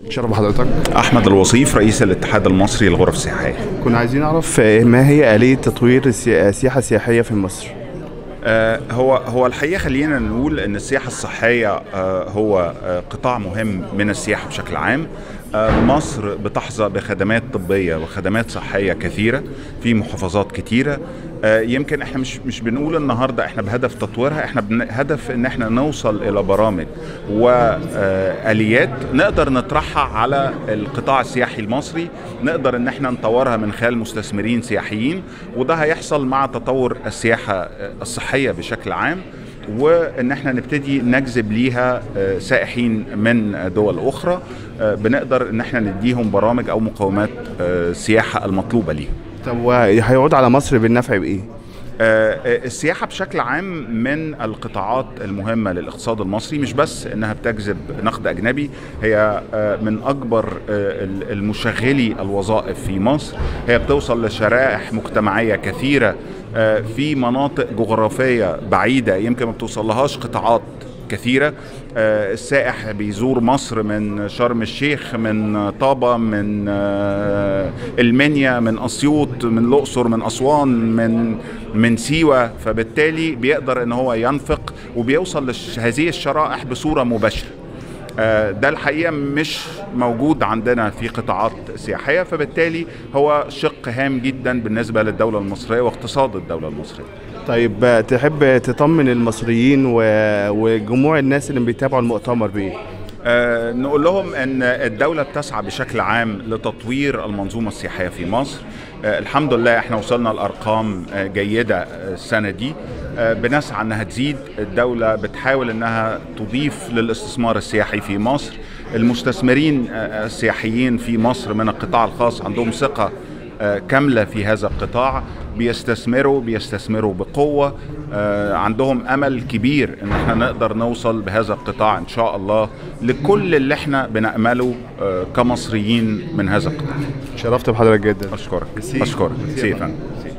شرف بحضرتك احمد الوصيف رئيس الاتحاد المصري للغرف السياحيه كنا عايزين نعرف آه، ما هي آلية تطوير السي- السياحة السياحية في مصر آه، هو هو الحقيقه خلينا نقول ان السياحه الصحيه آه، هو آه، قطاع مهم من السياحه بشكل عام آه، مصر بتحظى بخدمات طبيه وخدمات صحيه كثيره في محافظات كثيره آه، يمكن احنا مش مش بنقول النهارده احنا بهدف تطويرها احنا بهدف ان احنا نوصل الى برامج واليات نقدر نطرحها على القطاع السياحي المصري نقدر ان احنا نطورها من خلال مستثمرين سياحيين وده هيحصل مع تطور السياحه الصحيه بشكل عام وان احنا نبتدي نجذب ليها آه، سائحين من دول اخرى آه، بنقدر ان احنا نديهم برامج او مقومات آه، السياحه المطلوبه ليهم طب وهيعود على مصر بالنفع بإيه؟ آه، آه، السياحة بشكل عام من القطاعات المهمة للاقتصاد المصري مش بس انها بتجذب نقد اجنبي هي آه، من اكبر آه، ال- المشغلي الوظائف في مصر هي بتوصل لشرائح مجتمعية كثيرة آه، في مناطق جغرافية بعيدة يمكن ما بتوصلهاش قطاعات كثيرة آه، السائح بيزور مصر من شرم الشيخ من طابة من آه، المنيا من أسيوط من الأقصر من أسوان من من سيوة فبالتالي بيقدر ان هو ينفق وبيوصل لهذه الشرائح بصورة مباشرة آه، ده الحقيقة مش موجود عندنا في قطاعات سياحية فبالتالي هو شق هام جدا بالنسبة للدولة المصرية واقتصاد الدولة المصرية طيب آه، تحب تطمن المصريين و... وجموع الناس اللي بيتابعوا المؤتمر بإيه؟ آه، نقول لهم ان الدولة بتسعى بشكل عام لتطوير المنظومة السياحية في مصر آه، الحمد لله احنا وصلنا لارقام آه، جيدة آه، السنة دي آه، بنسعى انها تزيد الدولة بتحاول انها تضيف للاستثمار السياحي في مصر المستثمرين آه، السياحيين في مصر من القطاع الخاص عندهم ثقة آه، كاملة في هذا القطاع بيستثمروا بيستثمروا بقوة آه، عندهم أمل كبير إن احنا نقدر نوصل بهذا القطاع إن شاء الله لكل اللي احنا بنأمله آه، كمصريين من هذا القطاع شرفت بحضرتك جدا أشكرك ميرسي. أشكرك ميرسي يا سيفا فندم.